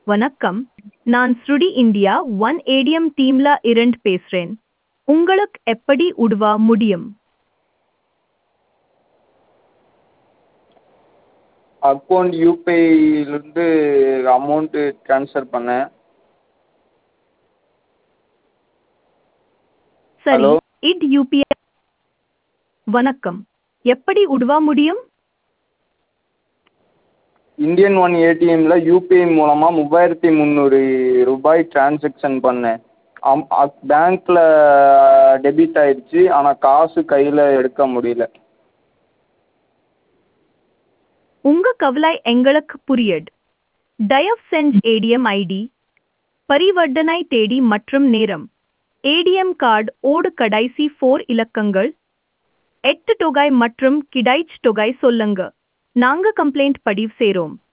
வணக்கம் நான் ஸ்ருடி இந்தியா ஒன் ஏடிஎம் டீம்ல இருந்து பேசுறேன் உங்களுக்கு எப்படி உதவ முடியும் அக்கௌண்ட் யூபிஐலேருந்து அமௌண்ட்டு ட்ரான்ஸ்ஃபர் பண்ணேன் சரி Hello? இட் யூபிஐ வணக்கம் எப்படி உதவ முடியும் இந்தியன் ஒன் ஏடிஎம்மில் யூபிஐ மூலமாக மூவாயிரத்தி முந்நூறு ரூபாய் ட்ரான்சாக்ஷன் பண்ணேன் அம் பேங்க்கில் டெபிட் ஆயிடுச்சு ஆனால் காசு கையில் எடுக்க முடியல உங்க கவலை எங்களுக்கு புரியுது தயவு செஞ்சு ஏடிஎம் ஐடி பரிவர்த்தனை தேதி மற்றும் நேரம் ஏடிஎம் கார்டு ஓடு கடைசி ஃபோர் இலக்கங்கள் எட்டு தொகை மற்றும் கிடைச் தொகை சொல்லுங்க நாங்க கம்ப்ளைண்ட் பதிவு செய்றோம்